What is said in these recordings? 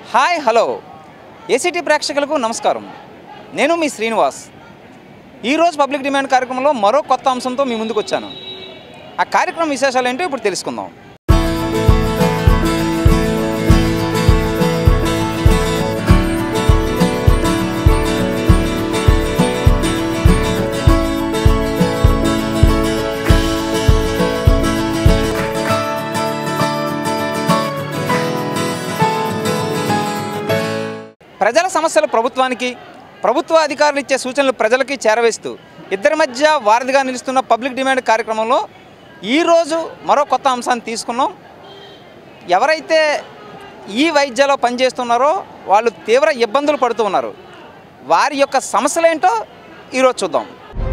Hi hello ACT ప్రేక్షకులకు నమస్కారం నేను మీ శ్రీనివాస్ ఈరోజు పబ్లిక్ డిమాండ్ కార్యక్రమంలో మరో కొత్త అంశంతో మీ ముందుకు వచ్చాను ఆ కార్యక్రమం విశేషాలు ఏంటో ఇప్పుడు తెలుసుకుందాం ప్రజల సమస్యలు ప్రభుత్వానికి ప్రభుత్వ అధికారులు ఇచ్చే సూచనలు ప్రజలకి చేరవేస్తూ ఇద్దరి మధ్య వారధిగా నిలుస్తున్న పబ్లిక్ డిమాండ్ కార్యక్రమంలో ఈరోజు మరో కొత్త అంశాన్ని తీసుకున్నాం ఎవరైతే ఈ వైద్యలో పనిచేస్తున్నారో వాళ్ళు తీవ్ర ఇబ్బందులు పడుతూ ఉన్నారు వారి యొక్క సమస్యలేంటో ఈరోజు చూద్దాం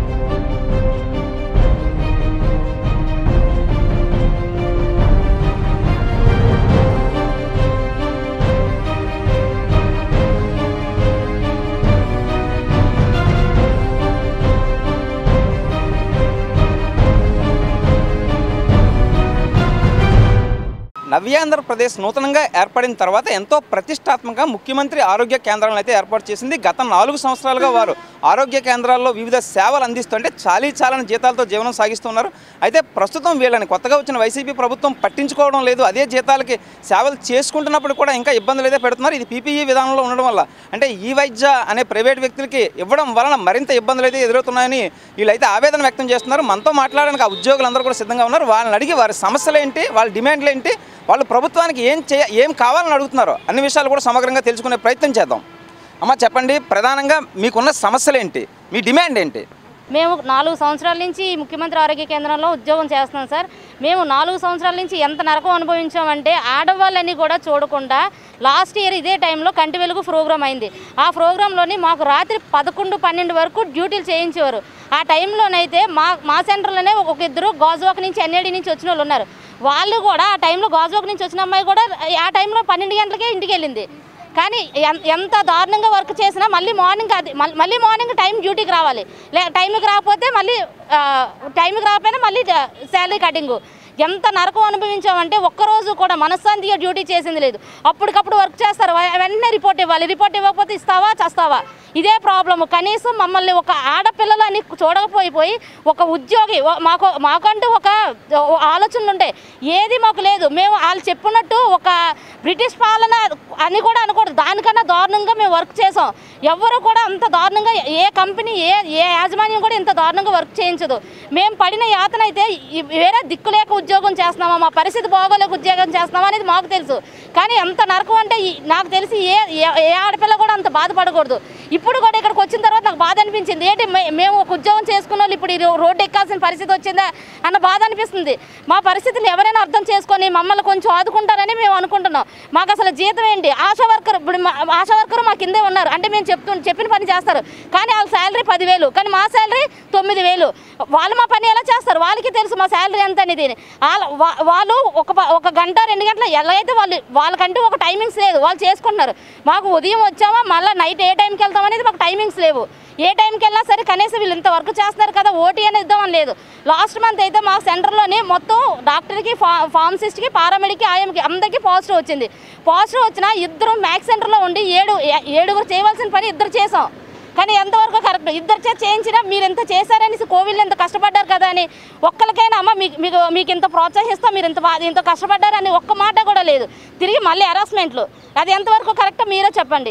నవ్యాంధ్రప్రదేశ్ నూతనంగా ఏర్పడిన తర్వాత ఎంతో ప్రతిష్టాత్మకంగా ముఖ్యమంత్రి ఆరోగ్య కేంద్రాలను అయితే ఏర్పాటు చేసింది గత నాలుగు సంవత్సరాలుగా వారు ఆరోగ్య కేంద్రాల్లో వివిధ సేవలు అందిస్తుంటే చాలీ చాలని జీతాలతో జీవనం సాగిస్తున్నారు అయితే ప్రస్తుతం వీళ్ళని కొత్తగా వచ్చిన వైసీపీ ప్రభుత్వం పట్టించుకోవడం లేదు అదే జీతాలకి సేవలు చేసుకుంటున్నప్పుడు కూడా ఇంకా ఇబ్బందులు అయితే పెడుతున్నారు ఇది పీపీఈ విధానంలో ఉండడం వల్ల అంటే ఈ వైద్య అనే ప్రైవేట్ వ్యక్తులకి ఇవ్వడం వలన మరింత ఇబ్బందులు అయితే ఎదురవుతున్నాయని వీళ్ళైతే ఆవేదన వ్యక్తం చేస్తున్నారు మనతో మాట్లాడడానికి ఆ ఉద్యోగులందరూ కూడా సిద్ధంగా ఉన్నారు వాళ్ళని అడిగి వారి సమస్యలు ఏంటి వాళ్ళ డిమాండ్లు ఏంటి వాళ్ళు ప్రభుత్వానికి ఏం చేయ ఏం కావాలని అడుగుతున్నారో అన్ని విషయాలు కూడా సమగ్రంగా తెలుసుకునే ప్రయత్నం చేద్దాం అమ్మ చెప్పండి ప్రధానంగా మీకున్న సమస్యలు ఏంటి మీ డిమాండ్ ఏంటి మేము నాలుగు సంవత్సరాల నుంచి ఈ ముఖ్యమంత్రి ఆరోగ్య కేంద్రంలో ఉద్యోగం చేస్తున్నాం సార్ మేము నాలుగు సంవత్సరాల నుంచి ఎంత నరకం అనుభవించామంటే ఆడవాళ్ళని కూడా చూడకుండా లాస్ట్ ఇయర్ ఇదే టైంలో కంటి వెలుగు ప్రోగ్రామ్ అయింది ఆ ప్రోగ్రాంలోని మాకు రాత్రి పదకొండు పన్నెండు వరకు డ్యూటీలు చేయించేవారు ఆ టైంలోనైతే మా మా సెంటర్లోనే ఒక ఇద్దరు గాజువాక్ నుంచి ఎన్ఏడి నుంచి వచ్చిన వాళ్ళు ఉన్నారు వాళ్ళు కూడా ఆ టైంలో గాజువాక్ నుంచి వచ్చిన అమ్మాయి కూడా ఆ టైంలో పన్నెండు గంటలకే ఇంటికి వెళ్ళింది కానీ ఎన్- ఎంత దారుణంగా వర్క్ చేసినా మళ్ళీ మార్నింగ్ అది మల్- మళ్ళీ మార్నింగ్ టైం డ్యూటీకి రావాలి లే టైంకి రాకపోతే మళ్ళీ ఆ, టైంకి రాకపోయినా మళ్ళీ శాలరీ కటింగ్ ఎంత నరకం అనుభవించామంటే ఒక్కరోజు కూడా మనశ్శాంతిగా డ్యూటీ చేసింది లేదు అప్పటికప్పుడు వర్క్ చేస్తారు వె- వెంటనే రిపోర్ట్ ఇవ్వాలి రిపోర్ట్ ఇవ్వకపోతే ఇస్తావా చస్తావా ఇదే ప్రాబ్లము కనీసం మమ్మల్ని ఒక ఆడపిల్లలని చూడకపోయిపోయి ఒక ఉద్యోగి ఓ- మాకు మాకంటూ ఒక ఓ ఆలోచనలు ఉంటాయి ఏది మాకు లేదు మేము వాళ్ళు చెప్పినట్టు ఒక బ్రిటిష్ పాలన అని కూడా అనకూడదు దానికన్నా దారుణంగా మేము వర్క్ చేసాం ఎవరు కూడా అంత దారుణంగా ఏ కంపెనీ ఏ ఏ యాజమాన్యం కూడా ఇంత దారుణంగా వర్క్ చేయించదు మేము పడిన యాతన అయితే ఈ- వేరే దిక్కులేక ఉద్యోగం చేస్తున్నామా మా పరిస్థితి బాగోలేక ఉద్యోగం చేస్తున్నామా అనేది మాకు తెలుసు కానీ ఎంత నరకం అంటే ఈ- నాకు తెలిసి ఏ ఏ- ఏ ఆడపిల్ల కూడా అంత బాధపడకూడదు ఇప్పుడు కూడా ఇక్కడికి వచ్చిన తర్వాత నాకు బాధ అనిపించింది ఏంటి మే- మేము ఒక ఉద్యోగం చేసుకున్న వాళ్ళు ఇప్పుడు ఈ రో- రోడ్డు ఎక్కాల్సిన పరిస్థితి వచ్చిందా అన్న బాధ అనిపిస్తుంది మా పరిస్థితిని ఎవరైనా అర్థం చేసుకొని మమ్మల్ని కొంచెం ఆదుకుంటారని మేము అనుకుంటున్నాం మాకు అసలు జీతం ఏంటి ఆశా వర్కర్ ఇప్పుడు మా- ఆశా వర్కర్ మా కిందే ఉన్నారు అంటే మేము చెప్తు చెప్పిన పని చేస్తారు కానీ వాళ్ళ శాలరీ పదివేలు కానీ మా శాలరీ తొమ్మిది వేలు వాళ్ళు మా పని ఎలా చేస్తారు వాళ్ళకి తెలుసు మా శాలరీ ఎంత అనేది వాళ్ళ వా- వాళ్ళు ఒక ప- ఒక గంట రెండు గంటల ఎలా అయితే వాళ్ళు వాళ్ళకంటూ ఒక టైమింగ్స్ లేదు వాళ్ళు చేసుకుంటున్నారు మాకు ఉదయం వచ్చామా మళ్ళీ నైట్ ఏ టైంకి వెళ్తాం అనేది మాకు టైమింగ్స్ లేవు ఏ టైంకి వెళ్ళినా సరే కనీసం వీళ్ళు ఇంత వర్క్ చేస్తున్నారు కదా ఓటీ అనేది ఇద్దామని లేదు లాస్ట్ మంత్ అయితే మా సెంటర్లోని మొత్తం డాక్టర్కి ఫా ఫార్మసిస్ట్కి పారామెడిక్కి ఆయంకి అందరికీ పాజిటివ్ వచ్చింది పాజిటివ్ వచ్చినా ఇద్దరు మ్యాక్స్ సెంటర్లో ఉండి ఏడు ఏ- ఏడుగురు చేయవలసిన పని ఇద్దరు చేసాం కానీ ఎంతవరకు కరెక్ట్ ఇద్దరు చేత చేయించినా మీరు ఎంత చేశారని కోవిడ్లో ఎంత కష్టపడ్డారు కదా అని ఒక్కరికైనా అమ్మ మీకు మీకు మీకు ఇంత ప్రోత్సహిస్తాం మీరు ఇంత బా- ఇంత కష్టపడ్డారని ఒక్క మాట కూడా లేదు తిరిగి మళ్ళీ హెరాస్మెంట్లు అది ఎంతవరకు కరెక్ట్ మీరే చెప్పండి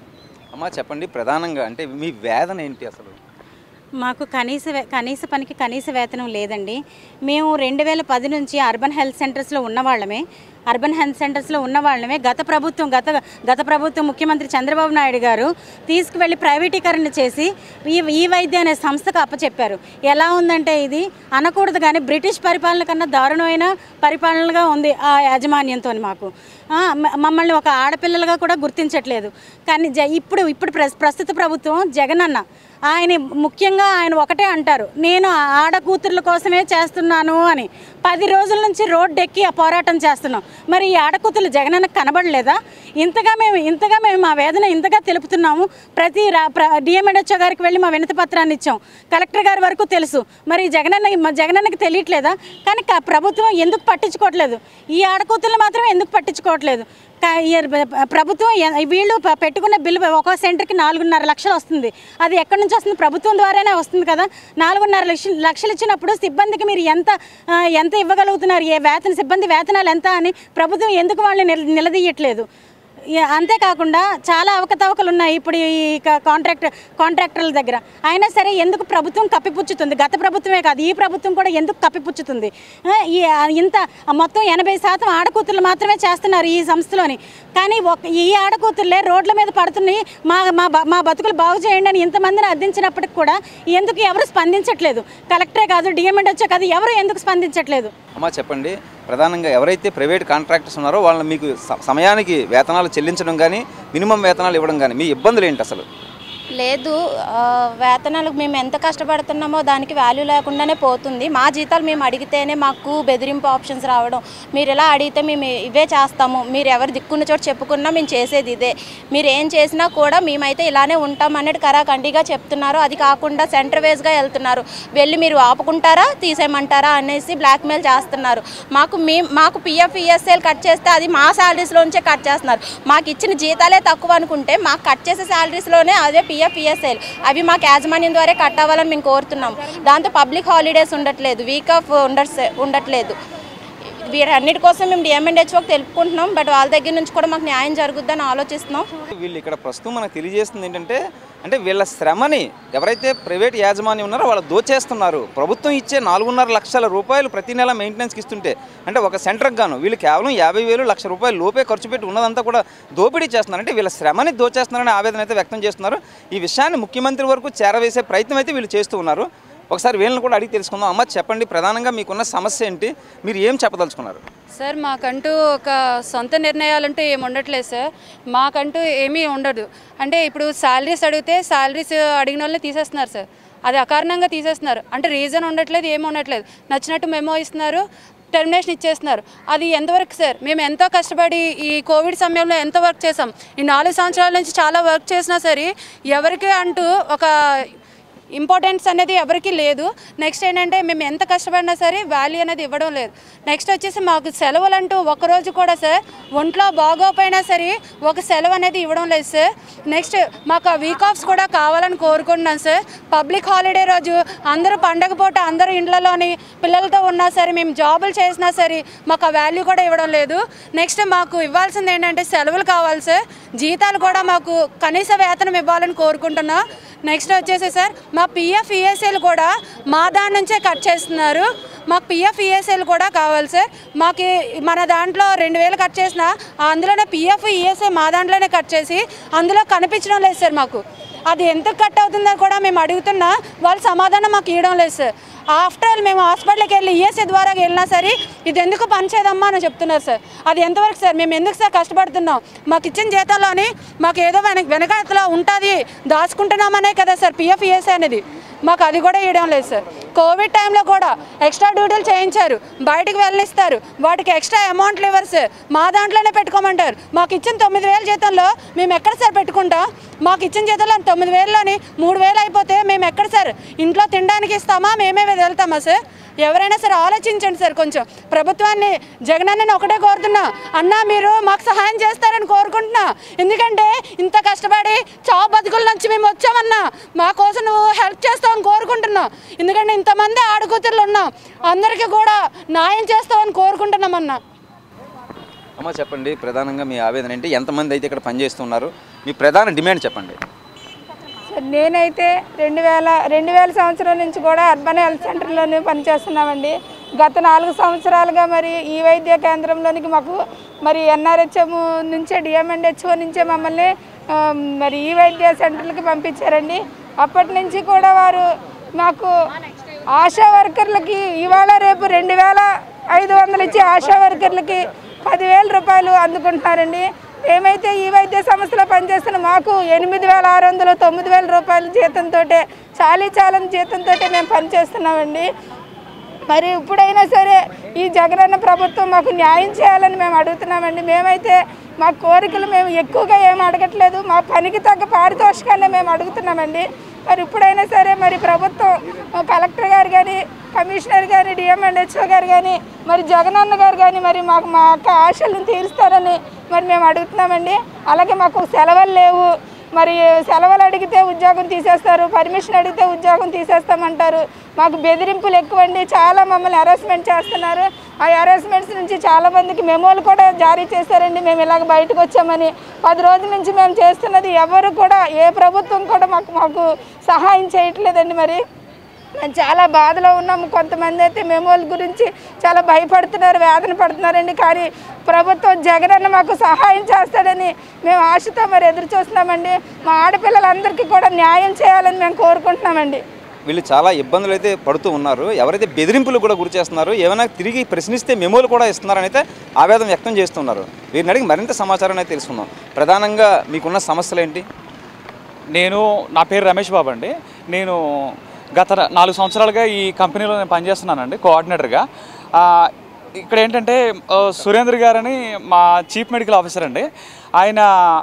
అమ్మ చెప్పండి ప్రధానంగా అంటే మీ వేదన ఏంటి అసలు మాకు కనీస వే- కనీస పనికి కనీస వేతనం లేదండి మేము రెండు వేల పది నుంచి అర్బన్ హెల్త్ సెంటర్స్లో ఉన్నవాళ్ళమే అర్బన్ హెల్త్ సెంటర్స్లో ఉన్నవాళ్ళమే గత ప్రభుత్వం గత గత ప్రభుత్వం ముఖ్యమంత్రి చంద్రబాబు నాయుడు గారు తీసుకువెళ్ళి ప్రైవేటీకరణ చేసి ఈ ఈ వైద్య అనే సంస్థకు అప్పచెప్పారు ఎలా ఉందంటే ఇది అనకూడదు కానీ బ్రిటిష్ పరిపాలన కన్నా దారుణమైన పరిపాలనగా ఉంది ఆ యాజమాన్యంతో మాకు ఆ, మ- మమ్మల్ని ఒక ఆడపిల్లలుగా కూడా గుర్తించట్లేదు కానీ జ ఇప్పుడు ఇప్పుడు ప్రస్- ప్రస్తుత ప్రభుత్వం జగన్ అన్న ఆయన ముఖ్యంగా ఆయన ఒకటే అంటారు నేను ఆ ఆడ కూతుర్ల కోసమే చేస్తున్నాను అని పది రోజుల నుంచి రోడ్డు ఎక్కి ఆ పోరాటం చేస్తున్నాం మరి ఈ ఆడకూతులు జగనన్నకు కనబడలేదా ఇంతగా మేము ఇంతగా మేము మా వేదన ఇంతగా తెలుపుతున్నాము ప్రతి రా డిఎంఎడ్హెచ్ఓ గారికి వెళ్ళి మా వినతి పత్రాన్ని ఇచ్చాం కలెక్టర్ గారి వరకు తెలుసు మరి జగనన్న మా జగనన్నకి తెలియట్లేదా కానీ క- ప్రభుత్వం ఎందుకు పట్టించుకోవట్లేదు ఈ ఆడకూతులు మాత్రం ఎందుకు పట్టించుకోవట్లేదు కా- ఈ ప్రభుత్వం ఎ- వీళ్ళు ప- పెట్టుకున్న బిల్లు ఒక్కో సెంటర్కి నాలుగున్నర లక్షలు వస్తుంది అది ఎక్కడి నుంచి వస్తుంది ప్రభుత్వం ద్వారానే వస్తుంది కదా నాలుగున్నర లక్ష లక్షలు ఇచ్చినప్పుడు సిబ్బందికి మీరు ఎంత ఆ, ఎంత ఇవ్వగలుగుతున్నారు ఏ వేతన సిబ్బంది వేతనాలు ఎంత అని ప్రభుత్వం ఎందుకు వాళ్ళని నిల నిలదీయట్లేదు ఈ- అంతేకాకుండా చాలా అవకతవకలు ఉన్నాయి ఇప్పుడు ఈ క- కాంట్రాక్ట్ కాంట్రాక్టర్ల దగ్గర అయినా సరే ఎందుకు ప్రభుత్వం కప్పిపుచ్చుతుంది గత ప్రభుత్వమే కాదు ఈ ప్రభుత్వం కూడా ఎందుకు కప్పిపుచ్చుతుంది ఆ, ఈ ఆ, ఇంత ఆ మొత్తం ఎనభై శాతం ఆడకూతుర్లు మాత్రమే చేస్తున్నారు ఈ సంస్థలోని కానీ ఒక ఈ ఆడకూతుర్లే రోడ్ల మీద పడుతున్నాయి మా మా బ- మా బతుకులు బాగు చేయండి అని ఇంతమందిని అర్థించినప్పటికి కూడా ఎందుకు ఎవరు స్పందించట్లేదు కలెక్టరే కాదు డిఎంఎండ్హెచ్ఓ కాదు ఎవరు ఎందుకు స్పందించట్లేదు అమ్మ చెప్పండి ప్రధానంగా ఎవరైతే ప్రైవేట్ కాంట్రాక్టర్స్ ఉన్నారో వాళ్ళని మీకు స- సమయానికి వేతనాలు చెల్లించడం కానీ మినిమం వేతనాలు ఇవ్వడం కానీ మీ ఇబ్బందులు ఏంటి అసలు లేదు ఆ, వేతనాలకు మేము ఎంత కష్టపడుతున్నామో దానికి వాల్యూ లేకుండానే పోతుంది మా జీతాలు మేము అడిగితేనే మాకు బెదిరింపు ఆప్షన్స్ రావడం మీరు ఎలా అడిగితే మేము ఇవే చేస్తాము మీరు ఎవరు దిక్కున్న చోట చెప్పుకున్నా మేము చేసేది ఇదే మీరు ఏం చేసినా కూడా మేమైతే ఇలానే ఉంటాం అన్నట్టు కరాఖండిగా చెప్తున్నారు అది కాకుండా సెంటర్ వేస్గా వెళ్తున్నారు వెళ్ళి మీరు ఆపుకుంటారా తీసేయమంటారా అనేసి బ్లాక్మెయిల్ చేస్తున్నారు మాకు మీ మాకు పిఎఫ్ ఈఎస్ఐలు కట్ చేస్తే అది మా శాలరీస్లోంచే కట్ చేస్తున్నారు మాకు ఇచ్చిన జీతాలే తక్కువ అనుకుంటే మాకు కట్ చేసే శాలరీస్లోనే అదే పిఎఫ్ ఈఎస్ఐలు అవి మాకు యాజమాన్యం ద్వారా కట్ అవ్వాలని మేము కోరుతున్నాం దాంతో పబ్లిక్ హాలిడేస్ ఉండట్లేదు వీక్ ఆఫ్ ఉండట్సే ఉండట్లేదు వీటన్నిటి కోసం మేము డిఎంఎండ్హెచ్ఓకి తెలుపుకుంటున్నాం బట్ వాళ్ళ దగ్గర నుంచి కూడా మాకు న్యాయం జరుగుద్దని ఆలోచిస్తున్నాం వీళ్ళు ఇక్కడ ప్రస్తుతం మనకు తెలియజేస్తుంది ఏంటంటే అంటే వీళ్ళ శ్రమని ఎవరైతే ప్రైవేట్ యాజమాన్యం ఉన్నారో వాళ్ళు దోచేస్తున్నారు ప్రభుత్వం ఇచ్చే నాలుగున్నర లక్షల రూపాయలు ప్రతి నెల మెయింటెనెన్స్కి ఇస్తుంటే అంటే ఒక సెంటర్కి గాను వీళ్ళు కేవలం యాభై వేలు లక్ష రూపాయలు లోపే ఖర్చు పెట్టి ఉన్నదంతా కూడా దోపిడీ చేస్తున్నారు అంటే వీళ్ళ శ్రమని దోచేస్తున్నారని ఆవేదన అయితే వ్యక్తం చేస్తున్నారు ఈ విషయాన్ని ముఖ్యమంత్రి వరకు చేరవేసే ప్రయత్నం అయితే వీళ్ళు చేస్తూ ఉన్నారు ఒకసారి వీళ్ళని కూడా అడిగి తెలుసుకుందాం అమ్మ చెప్పండి ప్రధానంగా మీకున్న సమస్య ఏంటి మీరు ఏం చెప్పదలుచుకున్నారు సార్ మాకంటూ ఒక సొంత నిర్ణయాలంటూ ఏమి ఉండట్లేదు సార్ మాకంటూ ఏమీ ఉండదు అంటే ఇప్పుడు శాలరీస్ అడిగితే శాలరీస్ అడిగిన వాళ్ళని తీసేస్తున్నారు సార్ అది అకారణంగా తీసేస్తున్నారు అంటే రీజన్ ఉండట్లేదు ఏమి ఉండట్లేదు నచ్చినట్టు మెమో ఇస్తున్నారు టెర్మినేషన్ ఇచ్చేస్తున్నారు అది ఎంతవరకు సార్ మేము ఎంతో కష్టపడి ఈ కోవిడ్ సమయంలో ఎంతో వర్క్ చేసాం ఈ నాలుగు సంవత్సరాల నుంచి చాలా వర్క్ చేసినా సరే ఎవరికి అంటూ ఒక ఇంపార్టెన్స్ అనేది ఎవరికీ లేదు నెక్స్ట్ ఏంటంటే మేము ఎంత కష్టపడినా సరే వాల్యూ అనేది ఇవ్వడం లేదు నెక్స్ట్ వచ్చేసి మాకు సెలవులు అంటూ ఒకరోజు కూడా సార్ ఒంట్లో బాగోపోయినా సరే ఒక సెలవు అనేది ఇవ్వడం లేదు సార్ నెక్స్ట్ మాకు ఆ వీక్ ఆఫ్స్ కూడా కావాలని కోరుకుంటున్నాం సార్ పబ్లిక్ హాలిడే రోజు అందరూ పండగ పూట అందరూ ఇండ్లలోని పిల్లలతో ఉన్నా సరే మేము జాబులు చేసినా సరే మాకు ఆ వాల్యూ కూడా ఇవ్వడం లేదు నెక్స్ట్ మాకు ఇవ్వాల్సింది ఏంటంటే సెలవులు కావాలి సార్ జీతాలు కూడా మాకు కనీస వేతనం ఇవ్వాలని కోరుకుంటున్నాం నెక్స్ట్ వచ్చేసి సార్ మా పిఎఫ్ ఈఎస్ఐలు కూడా మా దాని నుంచే కట్ చేస్తున్నారు మాకు పిఎఫ్ ఈఎస్ఐలు కూడా కావాలి సార్ మాకు ఈ- మన దాంట్లో రెండు వేలు కట్ చేసిన అందులోనే పిఎఫ్ ఈఎస్ఐ మా దాంట్లోనే కట్ చేసి అందులో కనిపించడం లేదు సార్ మాకు అది ఎంత కట్ అవుతుందని కూడా మేము అడుగుతున్నా వాళ్ళు సమాధానం మాకు ఇవ్వడం లేదు సార్ ఆఫ్టర్ ఆల్ మేము హాస్పిటల్కి వెళ్ళి ఈఎస్ఐ ద్వారా వెళ్ళినా సరే ఇది ఎందుకు పనిచేయదమ్మా అని చెప్తున్నారు సార్ అది ఎంతవరకు సార్ మేము ఎందుకు సార్ కష్టపడుతున్నాం మాకు ఇచ్చిన జీతాల్లోని మాకు ఏదో వెనక వెనకాతలో ఉంటుంది దాచుకుంటున్నామనే కదా సార్ పిఎఫ్ ఈఎస్ఐ అనేది మాకు అది కూడా ఇవ్వడం లేదు సార్ కోవిడ్ టైంలో కూడా ఎక్స్ట్రా డ్యూటీలు చేయించారు బయటకు వెళ్ళనిస్తారు వాటికి ఎక్స్ట్రా అమౌంట్లు ఇవ్వరు సార్ మా దాంట్లోనే పెట్టుకోమంటారు మాకు ఇచ్చిన తొమ్మిది వేల జీతంలో మేము ఎక్కడ సార్ పెట్టుకుంటాం మాకు ఇచ్చిన జీతంలో తొమ్మిది వేలలోని మూడు వేలు అయిపోతే మేము ఎక్కడ సార్ ఇంట్లో తినడానికి ఇస్తామా మేమే వెళ్తామా సార్ ఎవరైనా సరే ఆలోచించండి సార్ కొంచెం ప్రభుత్వాన్ని జగనన్నని ఒకటే కోరుతున్నా అన్నా మీరు మాకు సహాయం చేస్తారని కోరుకుంటున్నా ఎందుకంటే ఇంత కష్టపడి చావు బతుకుల నుంచి మేము వచ్చామన్నా మా కోసం నువ్వు హెల్ప్ చేస్తావని కోరుకుంటున్నా ఎందుకంటే ఇంతమంది ఆడకూతుర్లు ఉన్నాం అందరికీ కూడా న్యాయం చేస్తావని కోరుకుంటున్నామన్నా అమ్మ చెప్పండి ప్రధానంగా మీ ఆవేదన ఏంటి ఎంతమంది అయితే ఇక్కడ పనిచేస్తున్నారు మీ ప్రధాన డిమాండ్ చెప్పండి సార్ నేనైతే రెండు వేల రెండు వేల సంవత్సరం నుంచి కూడా అర్బన్ హెల్త్ సెంటర్లోనే పనిచేస్తున్నామండి గత నాలుగు సంవత్సరాలుగా మరి ఈ వైద్య కేంద్రంలోనికి మాకు మరి ఎన్ఆర్హెచ్ఎం నుంచే డిఎంఎండ్హెచ్ఓ నుంచే మమ్మల్ని ఆ, మరి ఈ వైద్య సెంటర్లకి పంపించారండి అప్పటి నుంచి కూడా వారు మాకు ఆశా వర్కర్లకి ఇవాళ రేపు రెండు వేల ఐదు వందలు ఇచ్చి ఆశా వర్కర్లకి పదివేల రూపాయలు అందుకుంటున్నారండి ఏమైతే ఈ వైద్య సంస్థలో పనిచేస్తున్న మాకు ఎనిమిది వేల ఆరు వందలు తొమ్మిది వేల రూపాయల జీతంతో చాలీ చాలని జీతంతో మేము పనిచేస్తున్నామండి మరి ఇప్పుడైనా సరే ఈ జగనన్న ప్రభుత్వం మాకు న్యాయం చేయాలని మేము అడుగుతున్నామండి మేమైతే మా కోరికలు మేము ఎక్కువగా ఏం అడగట్లేదు మా పనికి తగ్గ పారితోషికాన్ని మేము అడుగుతున్నామండి మరి ఇప్పుడైనా సరే మరి ప్రభుత్వం ఆ, కలెక్టర్ గారు కానీ కమిషనర్ కానీ డిఎంఎండ్హెచ్ఓ గారు కానీ మరి జగనన్న గారు కానీ మరి మాకు మా యొక్క ఆశలను తీరుస్తారని మరి మేము అడుగుతున్నామండి అలాగే మాకు సెలవులు లేవు మరి సెలవులు అడిగితే ఉద్యోగం తీసేస్తారు పర్మిషన్ అడిగితే ఉద్యోగం తీసేస్తామంటారు మాకు బెదిరింపులు ఎక్కువండి చాలా మమ్మల్ని హెరాస్మెంట్ చేస్తున్నారు ఆ హెరాస్మెంట్స్ నుంచి చాలా మందికి మెమోలు కూడా జారీ చేశారండి మేము ఇలాగ బయటకు వచ్చామని పది రోజుల నుంచి మేము చేస్తున్నది ఎవరు కూడా ఏ ప్రభుత్వం కూడా మాకు మాకు సహాయం చేయట్లేదండి మరి మేము చాలా బాధలో ఉన్నాము కొంతమంది అయితే మెమోల గురించి చాలా భయపడుతున్నారు వేదన పడుతున్నారండి కానీ ప్రభుత్వం జగనన్న మాకు సహాయం చేస్తాడని మేము ఆశతో మరి ఎదురు చూస్తున్నామండి మా ఆడపిల్లలందరికీ కూడా న్యాయం చేయాలని మేము కోరుకుంటున్నామండి వీళ్ళు చాలా ఇబ్బందులు అయితే పడుతూ ఉన్నారు ఎవరైతే బెదిరింపులు కూడా గురి చేస్తున్నారు ఏమైనా తిరిగి ప్రశ్నిస్తే మెమోలు కూడా ఇస్తున్నారని అయితే ఆవేదన వ్యక్తం చేస్తున్నారు వీరిని అడిగి మరింత సమాచారం అయితే తెలుసుకుందాం ప్రధానంగా మీకున్న సమస్యలు ఏంటి నేను నా పేరు రమేష్ బాబు అండి నేను గత నాలుగు సంవత్సరాలుగా ఈ కంపెనీలో నేను పనిచేస్తున్నానండి కోఆర్డినేటర్గా ఆ, ఇక్కడ ఏంటంటే ఆ, సురేంద్ర గారని మా చీఫ్ మెడికల్ ఆఫీసర్ అండి ఆయన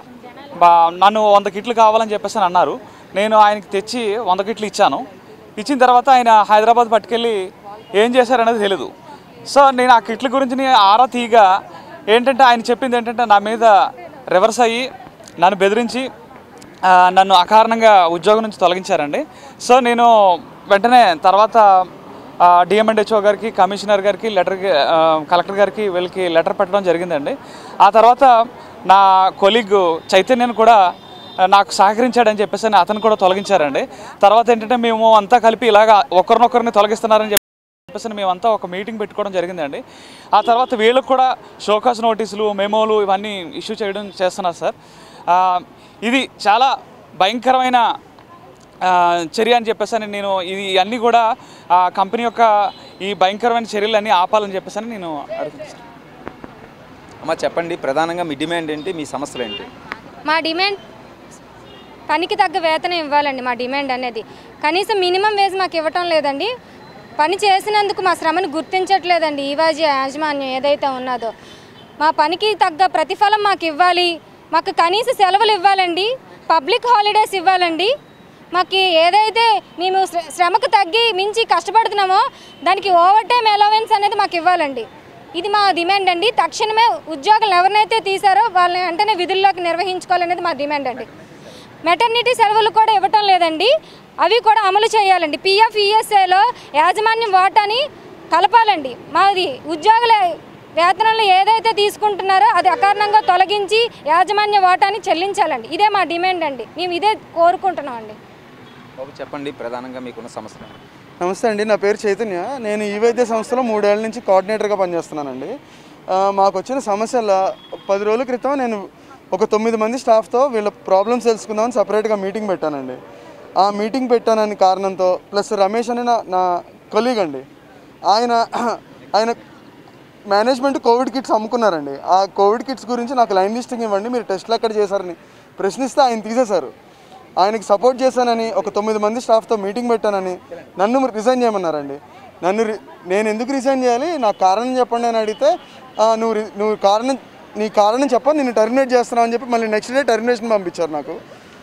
బా- నన్ను వంద కిట్లు కావాలని చెప్పేసి అని అన్నారు నేను ఆయనకి తెచ్చి వంద కిట్లు ఇచ్చాను ఇచ్చిన తర్వాత ఆయన హైదరాబాద్ పట్టుకెళ్ళి ఏం చేశారనేది తెలియదు సో నేను ఆ కిట్ల గురించి నీ ఆరా తీయగా ఏంటంటే ఆయన చెప్పింది ఏంటంటే నా మీద రివర్స్ అయ్యి నన్ను బెదిరించి ఆ, నన్ను అకారణంగా ఉద్యోగం నుంచి తొలగించారండి సో నేను వెంటనే తర్వాత డిఎంఎండ్హెచ్ఓ గారికి కమిషనర్ గారికి లెటర్ కలెక్టర్ గారికి వీళ్ళకి లెటర్ పెట్టడం జరిగిందండి ఆ తర్వాత నా కొలీగ్ చైతన్యను కూడా ఆ, నాకు సహకరించాడని చెప్పేసి అని అతను కూడా తొలగించారండి తర్వాత ఏంటంటే మేము అంతా కలిపి ఇలాగా ఒకరినొకరిని తొలగిస్తున్నారని చెప్పి చెప్పేసి మేమంతా ఒక మీటింగ్ పెట్టుకోవడం జరిగిందండి ఆ తర్వాత వీళ్ళకి కూడా షోకాస్ నోటీసులు మెమోలు ఇవన్నీ ఇష్యూ చేయడం చేస్తున్నారు సార్ ఆ, ఇది చాలా భయంకరమైన ఆ, చర్య అని చెప్పేసి అని నేను ఇది అన్నీ కూడా ఆ కంపెనీ యొక్క ఈ భయంకరమైన చర్యలన్నీ ఆపాలని చెప్పేసి అని నేను అడుగుతున్నాను అమ్మ చెప్పండి ప్రధానంగా మీ డిమాండ్ ఏంటి మీ సమస్యలు ఏంటి మా డిమాండ్ పనికి తగ్గ వేతనం ఇవ్వాలండి మా డిమాండ్ అనేది కనీసం మినిమం వేజ్ మాకు ఇవ్వటం లేదండి పని చేసినందుకు మా శ్రమను గుర్తించట్లేదండి ఈవాజీ యాజమాన్యం ఏదైతే ఉన్నదో మా పనికి తగ్గ ప్రతిఫలం మాకు ఇవ్వాలి మాకు కనీస సెలవులు ఇవ్వాలండి పబ్లిక్ హాలిడేస్ ఇవ్వాలండి మాకు ఏదైతే మేము శ్ర- శ్రమకు తగ్గి మించి కష్టపడుతున్నామో దానికి ఓవర్ టైం అలవెన్స్ అనేది మాకు ఇవ్వాలండి ఇది మా డిమాండ్ అండి తక్షణమే ఉద్యోగులు ఎవరినైతే తీశారో వాళ్ళని వెంటనే విధుల్లోకి నిర్వహించుకోవాలనేది మా డిమాండ్ అండి మెటర్నిటీ సెలవులు కూడా ఇవ్వటం లేదండి అవి కూడా అమలు చేయాలండి పిఎఫ్ ఈఎస్ఐలో యాజమాన్యం వాటాని కలపాలండి మాది ఉద్యోగుల వేతనంలో ఏదైతే తీసుకుంటున్నారో అది అకారణంగా తొలగించి యాజమాన్య వాటాని చెల్లించాలండి ఇదే మా డిమాండ్ అండి మేము ఇదే కోరుకుంటున్నాం అండి బాబు చెప్పండి ప్రధానంగా మీకున్న సమస్యలు ఏంటి? నమస్తే అండి నా పేరు చైతన్య నేను ఈ వైద్య సంస్థలో మూడేళ్ల నుంచి కోఆర్డినేటర్గా పనిచేస్తున్నానండి ఆ, మాకు వచ్చిన సమస్యల పది రోజుల క్రితం నేను ఒక తొమ్మిది మంది స్టాఫ్తో వీళ్ళ ప్రాబ్లమ్స్ తెలుసుకుందామని సపరేట్గా మీటింగ్ పెట్టానండి ఆ మీటింగ్ పెట్టానని కారణంతో ప్లస్ రమేష్ అని నా నా కొలీగ్ అండి ఆయన ఆయన మేనేజ్మెంట్ కోవిడ్ కిట్స్ అమ్ముకున్నారండి ఆ కోవిడ్ కిట్స్ గురించి నాకు లైన్ లిస్టింగ్ ఇవ్వండి మీరు టెస్ట్లు ఎక్కడ చేశారని ప్రశ్నిస్తే ఆయన తీసేశారు ఆయనకి సపోర్ట్ చేశానని ఒక తొమ్మిది మంది స్టాఫ్తో మీటింగ్ పెట్టానని నన్ను రిజైన్ చేయమన్నారండి నన్ను రి- నేను ఎందుకు రిజైన్ చేయాలి నాకు కారణం చెప్పండి అని అడిగితే "ఆ, నువ్వు రి- నువ్వు కారణం నీ కారణం చెప్పని నేను టర్మినేట్ చేస్తున్నావు అని చెప్పి మళ్ళీ నెక్స్ట్ డే టర్మినేషన్ పంపించారు నాకు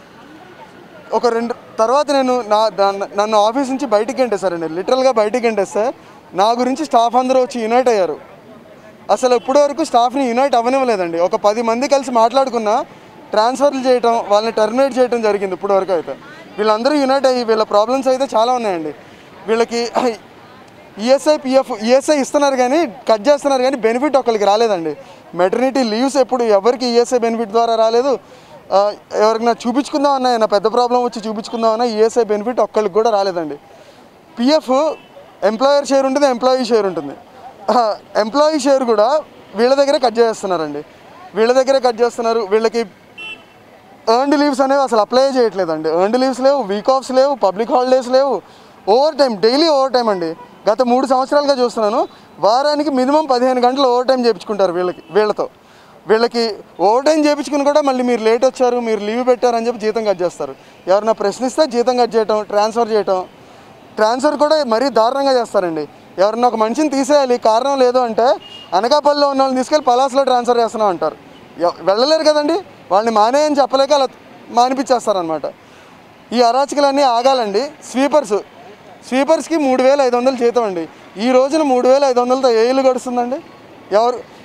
ఒక రెండు తర్వాత నేను నా దా- నన్ను ఆఫీస్ నుంచి బయటికి గంటేశారండి లిటరల్గా బయటికి గంటేస్తే నా గురించి స్టాఫ్ అందరూ వచ్చి యునైట్ అయ్యారు అసలు ఇప్పటి వరకు స్టాఫ్ని యునైట్ అవ్వనివ్వలేదండి ఒక పది మంది కలిసి మాట్లాడుకున్నా ట్రాన్స్ఫర్లు చేయటం వాళ్ళని టర్మినేట్ చేయడం జరిగింది ఇప్పటి వరకు అయితే వీళ్ళందరూ యునైట్ అయ్యి వీళ్ళ ప్రాబ్లమ్స్ అయితే చాలా ఉన్నాయండి వీళ్ళకి ఈఎస్ఐ పిఎఫ్ ఈఎస్ఐ ఇస్తున్నారు కానీ కట్ చేస్తున్నారు కానీ బెనిఫిట్ ఒకరికి రాలేదండి మెటర్నిటీ లీవ్స్ ఎప్పుడు ఎవరికి ఈఎస్ఐ బెనిఫిట్ ద్వారా రాలేదు ఆ, ఎవరికైనా చూపించుకుందాం అన్నా ఏమైనా పెద్ద ప్రాబ్లం వచ్చి చూపించుకుందాం అన్నా ఈఎస్ఐ బెనిఫిట్ ఒక్కరికి కూడా రాలేదండి పిఎఫ్ ఎంప్లాయర్ షేర్ ఉంటుంది ఎంప్లాయీ షేర్ ఉంటుంది ఎంప్లాయీ షేర్ కూడా వీళ్ళ దగ్గరే కట్ చేస్తున్నారండి వీళ్ళ దగ్గరే కట్ చేస్తున్నారు వీళ్ళకి ఎర్న్డ్ లీవ్స్ అనేవి అసలు అప్లై చేయట్లేదండి ఎర్న్డ్ లీవ్స్ లేవు వీక్ ఆఫ్స్ లేవు పబ్లిక్ హాలిడేస్ లేవు overtime daily overtime అండి గత మూడు సంవత్సరాలుగా చూస్తున్నాను వారానికి మినిమం పదిహేను గంటలు ఓవర్ టైం చేయించుకుంటారు వీళ్ళకి వీళ్ళతో వీళ్ళకి ఓవర్ టైం చేయించుకుని కూడా మళ్ళీ మీరు లేట్ వచ్చారు మీరు లీవ్ పెట్టారని చెప్పి జీతం కట్ చేస్తారు ఎవరైనా ప్రశ్నిస్తే జీతం కట్ చేయటం ట్రాన్స్ఫర్ చేయటం ట్రాన్స్ఫర్ కూడా మరీ దారుణంగా చేస్తారండి ఎవరన్నా ఒక మనిషిని తీసేయాలి కారణం లేదు అంటే అనకాపల్లిలో ఉన్న వాళ్ళని తీసుకెళ్ళి పలాస్లో ట్రాన్స్ఫర్ చేస్తున్నాం అంటారు ఎవ- వెళ్ళలేరు కదండి వాళ్ళని మానేయని చెప్పలేక అలా మానిపించేస్తారనమాట ఈ అరాచకలన్నీ ఆగాలండి స్వీపర్స్ స్వీపర్స్కి మూడు వేల ఐదు వందలు జీతం అండి ఈ రోజున మూడు వేల ఐదు వందలతో ఏ ఇల్లు గడుస్తుందండి ఎవరు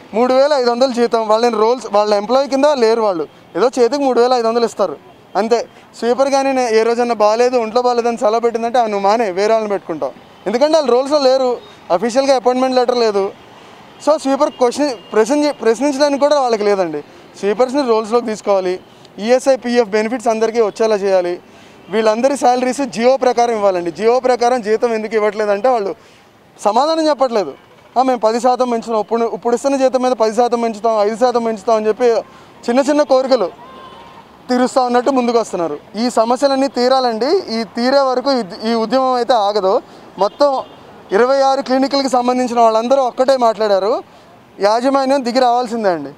మూడు వేల ఐదు వందలు జీతం వాళ్ళని రోల్స్ వాళ్ళ ఎంప్లాయీ కింద లేరు వాళ్ళు ఏదో చేతికి మూడు వేల ఐదు వందలు ఇస్తారు అంతే స్వీపర్ కానీ నే- ఏ రోజన్నా బాగాలేదు ఒంట్లో బాగాలేదని సెలవు పెట్టిందంటే ఆ నువ్వు మానే వేరే వాళ్ళని పెట్టుకుంటావు ఎందుకంటే వాళ్ళు రోల్స్లో లేరు అఫీషియల్గా అపాయింట్మెంట్ లెటర్ లేదు సో స్వీపర్ క్వశ్చన్ ప్రశ్న ప్రశ్నించడానికి కూడా వాళ్ళకి లేదండి స్వీపర్స్ని రోల్స్లోకి తీసుకోవాలి ఈఎస్ఐ పిఎఫ్ బెనిఫిట్స్ అందరికీ వచ్చేలా చేయాలి వీళ్ళందరి శాలరీస్ జియో ప్రకారం ఇవ్వాలండి జియో ప్రకారం జీతం ఎందుకు ఇవ్వట్లేదంటే వాళ్ళు సమాధానం చెప్పట్లేదు "ఆ, మేము పది శాతం పెంచుతాం ఇప్పుడు ఇప్పుడు ఇస్తున్న జీతం మీద పది శాతం పెంచుతాం ఐదు శాతం పెంచుతాం అని చెప్పి చిన్న చిన్న కోరికలు తీరుస్తా ఉన్నట్టు ముందుకు వస్తున్నారు ఈ సమస్యలన్నీ తీరాలండి ఈ తీరే వరకు ఈ- ఈ ఉద్యమం అయితే ఆగదు మొత్తం ఇరవై ఆరు క్లినిక్లకి సంబంధించిన వాళ్ళందరూ ఒక్కటే మాట్లాడారు యాజమాన్యం దిగి రావాల్సిందే అండి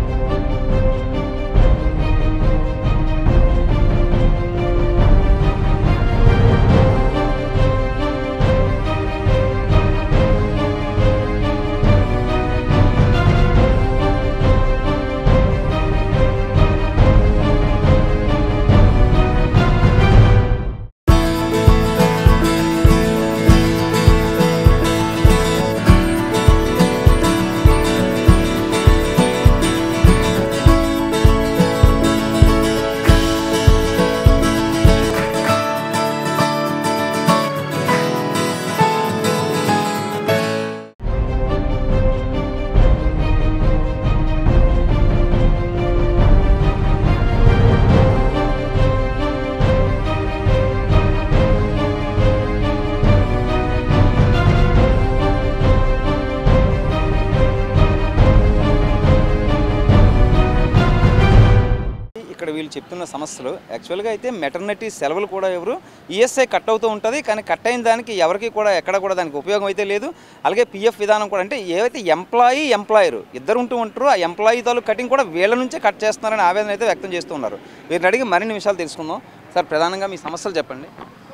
ఇక్కడ వీళ్ళు చెప్తున్న సమస్యలు యాక్చువల్గా అయితే మెటర్నిటీ సెలవులు కూడా ఎవరు ఈఎస్ఐ కట్ అవుతూ ఉంటుంది కానీ కట్ అయిన దానికి ఎవరికి కూడా ఎక్కడ కూడా దానికి ఉపయోగం అయితే లేదు అలాగే పిఎఫ్ విధానం కూడా అంటే ఏవైతే ఎంప్లాయీ ఎంప్లాయర్ ఇద్దరు ఉంటూ ఉంటారో ఆ ఎంప్లాయీ తాలూ కటింగ్ కూడా వీళ్ళ నుంచే కట్ చేస్తున్నారని ఆవేదన అయితే వ్యక్తం చేస్తూ ఉన్నారు వీరిని అడిగి మరిన్ని విషయాలు తెలుసుకుందాం సార్ ప్రధానంగా మీ సమస్యలు చెప్పండి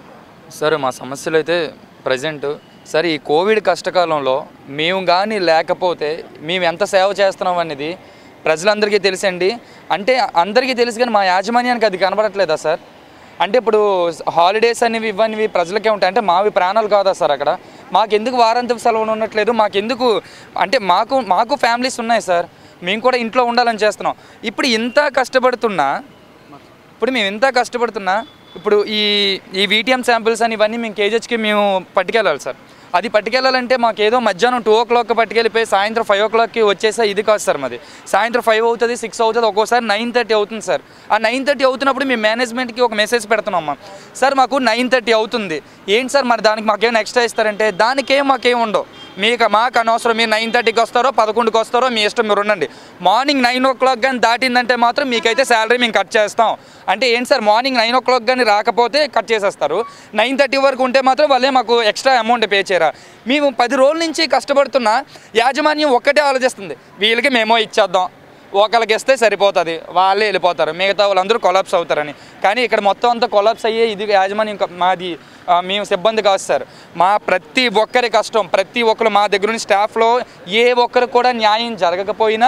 సార్ మా సమస్యలు అయితే ప్రజెంట్ సార్ ఈ కోవిడ్ కష్టకాలంలో మేము కానీ లేకపోతే మేము ఎంత సేవ చేస్తున్నాం అనేది ప్రజలందరికీ తెలుసండి అంటే అందరికీ తెలుసు కానీ మా యాజమాన్యానికి అది కనబడట్లేదా సార్ అంటే ఇప్పుడు హాలిడేస్ అనేవి ఇవన్నీ ప్రజలకే ఉంటాయి అంటే మావి ప్రాణాలు కాదా సార్ అక్కడ మాకెందుకు వారాంతపు సెలవులు ఉండట్లేదు మాకెందుకు అంటే మాకు మాకు ఫ్యామిలీస్ ఉన్నాయి సార్ మేము కూడా ఇంట్లో ఉండాలని చేస్తున్నాం ఇప్పుడు ఇంత కష్టపడుతున్నా ఇప్పుడు మేము ఎంత కష్టపడుతున్నా ఇప్పుడు ఈ ఈ వీటీఎం శాంపిల్స్ అని ఇవన్నీ మేము కేజెస్కి మేము పట్టుకెళ్ళాలి సార్ అది పట్టుకెళ్ళాలంటే మాకు ఏదో మధ్యాహ్నం టూ ఓ క్లాక్ పట్టుకెళ్ళిపోయి సాయంత్రం ఫైవ్ ఓ క్లాక్కి వచ్చేసా ఇది కాదు సార్ మాది సాయంత్రం ఫైవ్ అవుతుంది సిక్స్ అవుతుంది ఒక్కోసారి నైన్ థర్టీ అవుతుంది సార్ ఆ నైన్ థర్టీ అవుతున్నప్పుడు మేము మేనేజ్మెంట్కి ఒక మెసేజ్ పెడుతున్నాం అమ్మా సార్ మాకు నైన్ థర్టీ అవుతుంది ఏంటి సార్ మరి దానికి మాకేమైనా ఎక్స్ట్రా ఇస్తారంటే దానికేం మాకేం ఉండవు మీకు మాకు అనవసరం మీరు నైన్ థర్టీకి వస్తారో పదకొండుకి వస్తారో మీ ఇష్టం మీరు ఉండండి మార్నింగ్ నైన్ ఓ క్లాక్ కానీ దాటిందంటే మాత్రం మీకైతే శాలరీ మేము కట్ చేస్తాం అంటే ఏంటి sir morning nine o'clock కానీ రాకపోతే కట్ చేసేస్తారు నైన్ థర్టీ వరకు ఉంటే మాత్రం వాళ్ళే మాకు ఎక్స్ట్రా అమౌంట్ పే చేయరా మేము పది రోజుల నుంచి కష్టపడుతున్న యాజమాన్యం ఒక్కటే ఆలోచిస్తుంది వీళ్ళకి మేమో ఇచ్చేద్దాం ఒకళ్ళకి ఇస్తే సరిపోతుంది వాళ్ళే వెళ్ళిపోతారు మిగతా వాళ్ళందరూ కొలాప్స్ అవుతారని కానీ ఇక్కడ మొత్తం అంతా కొలాప్స్ అయ్యే ఇది యాజమాన్యం క- మాది ఆ, మేము సిబ్బంది కాదు సార్ మా ప్రతి ఒక్కరి కష్టం ప్రతి ఒక్కరు మా దగ్గర ఉన్న స్టాఫ్లో ఏ ఒక్కరికి కూడా న్యాయం జరగకపోయినా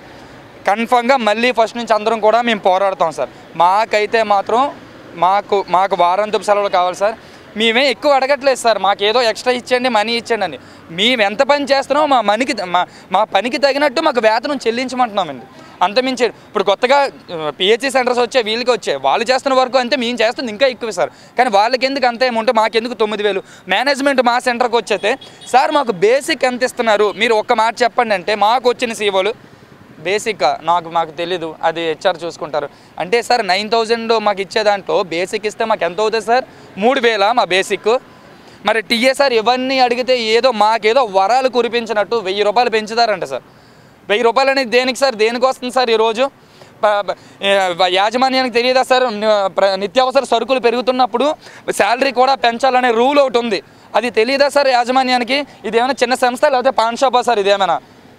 కన్ఫామ్గా మళ్ళీ ఫస్ట్ నుంచి అందరం కూడా మేము పోరాడతాం సార్ మాకైతే మాత్రం మాకు మాకు వారాంతపు సెలవులు కావాలి సార్ మేమే ఎక్కువ అడగట్లేదు సార్ మాకు ఏదో ఎక్స్ట్రా ఇచ్చండి మనీ ఇచ్చండి అని మేము ఎంత పని చేస్తున్నామో మా మనకి మా మా పనికి తగినట్టు మాకు వేతనం చెల్లించమంటున్నామండి అంతమించి ఇప్పుడు కొత్తగా పిహెచ్సి సెంటర్స్ వచ్చే వీళ్ళకి వచ్చాయి వాళ్ళు చేస్తున్న వరకు అంతే మేము చేస్తుంది ఇంకా ఎక్కువ సార్ కానీ వాళ్ళకి ఎందుకు అంత ఏముంటే మాకెందుకు తొమ్మిది వేలు మేనేజ్మెంట్ మా సెంటర్కి వచ్చేస్తే సార్ మాకు బేసిక్ ఎంత ఇస్తున్నారు మీరు ఒక్క మాట చెప్పండి అంటే మాకు వచ్చిన సీవోలు బేసిక్ నాకు మాకు తెలీదు అది హెచ్ఆర్ చూసుకుంటారు అంటే సార్ నైన్ థౌజండ్ మాకు ఇచ్చే దాంట్లో బేసిక్ ఇస్తే మాకు ఎంత అవుతుంది సార్ మూడు వేల మా బేసిక్ మరి టీఏసార్ ఇవన్నీ అడిగితే ఏదో మాకేదో వరాలు కురిపించినట్టు వెయ్యి రూపాయలు పెంచుతారంట సార్ వెయ్యి రూపాయలు అనేది దేనికి సార్ దేనికి వస్తుంది సార్ ఈరోజు ప- ప- ఏ, యాజమాన్యానికి తెలియదా సార్ ని- ప్ర- నిత్యావసర సరుకులు పెరుగుతున్నప్పుడు శాలరీ కూడా పెంచాలనే రూల్ ఒకటి ఉంది అది తెలియదా సార్ యాజమాన్యానికి ఇది ఏమైనా చిన్న సంస్థ లేకపోతే పాన్ షాపా సార్ ఇదేమైనా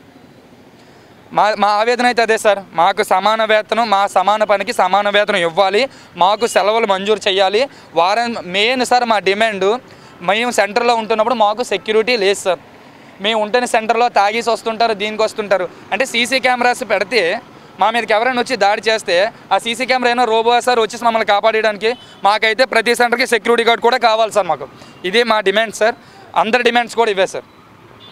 మా మా ఆవేదన అయితే అదే సార్ మాకు సమాన వేతనం మా సమాన పనికి సమాన వేతనం ఇవ్వాలి మాకు సెలవులు మంజూరు చేయాలి వారం మెయిన్ సార్ మా డిమాండ్ మేము సెంటర్లో ఉంటున్నప్పుడు మాకు సెక్యూరిటీ లేదు సార్ మేము ఉంటున్న సెంటర్లో తాగేసి వస్తుంటారు దీనికి వస్తుంటారు అంటే సీసీ కెమెరాస్ పెడితే మా మీదకి ఎవరైనా వచ్చి దాడి చేస్తే ఆ సీసీ కెమెరా అయినా రోబో సార్ వచ్చేసి మమ్మల్ని కాపాడడానికి మాకైతే ప్రతి సెంటర్కి సెక్యూరిటీ గార్డ్ కూడా కావాలి సార్ మాకు ఇదే మా డిమాండ్ సార్ అందరి డిమాండ్స్ కూడా ఇవే సార్